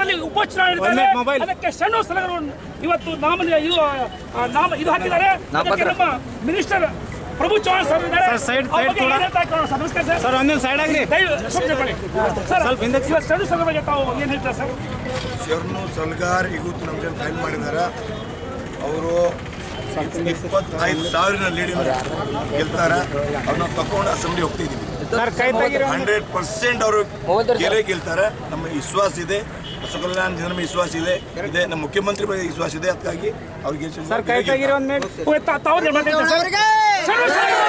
ಕ್ಷೇತ್ರದಲ್ಲಿ ಉಪಚುನಾವಣೆ ಒಂದ್ ನಡೀತಾ ಇದೆ. minute mobile. ಅದಕ್ಕೆ ಸಣ್ಣ ಸ್ಥಳಗಳು ಇವತ್ತು ನಾಮ ಇದು ಆ, ನಾಮ ಇದು ಹಾಕಿದ್ದಾರೆ ಅದಕ್ಕೆ ನಮ್ಮ ಮಿನಿಸ್ಟರ್ ಪ್ರಭು ಚೌಹಾಣ್ ಸರ್ ಇದ್ದಾರೆ ಸರ್, side- ಅವ್ರ side ಬಗ್ಗೆ ಕೂಡ. ಏನ್ ಹೇಳ್ತಾ ಇದ್ದಾರೆ ಸರ್ ನಮಸ್ಕಾರ ಸರ್ ಸರ್ ಒಂದೊಂದು ಸೈಡ್ ಆಗ್ರಿ ದಯವಿಟ್ಟು ಸುಮ್ನೆ ಕೊಡಿ. ಸರ್ ಸ್ವಲ್ಪ ಹಿಂದಕ್ಕೆ ಇವತ್ತು ಸಣ್ಣ ಸ್ಥಳದ ಬಗ್ಗೆ ತಾವು ಏನ್ ಹೇಳ್ತಾರೆ ಸರ್ ಶರ್ನು ಸಲ್ಗಾರ್ ಇವತ್ತು ನಮ್ಮ ಜನ ಫೈಲ್ ಮಾಡಿದ್ದಾರೆ ಅವರು ಇಪ್ಪತ್ತೈದು ಸಾವಿರ ಲೀಡಿಂಗ್ ಗೆಲ್ತಾರೆ ಅವ್ರನ್ನ ತಕೊಂಡು ಅಸೆಂಬ್ಲಿ ಹೋಗ್ತಿದ್ದೀವಿ ಸರ್ ಕೈ ತೆಗಿರಿ ಹಂಡ್ರೆಡ್ ಪರ್ಸೆಂಟ್ ಅವರು ಗೆಲ್ಲೇ ಗೆಲ್ತಾರೆ ನಮ್ಮ ವಿಶ್ವಾಸ ಇದೆ ಬಸವಕಲ್ಯಾಣ ಜನರ ಮೇಲೆ ವಿಶ್ವಾಸ ಇದೆ ಇದೆ ನಮ್ಮ ಮುಖ್ಯಮಂತ್ರಿ ಬಗ್ಗೆ ವಿಶ್ವಾಸ ಇದೆ ಅದಕ್ಕಾಗಿ ಅವ್ರಿಗೆ ಸರ್ ಕೈ ತೆಗಿರಿ ಒಂದ್ ಮಿನಿಟ್ ತಾವು ಮಾತಾಡ್ತಾರೆ ಸರ್ ಸಣ್ಣ ಸ್ಥಳ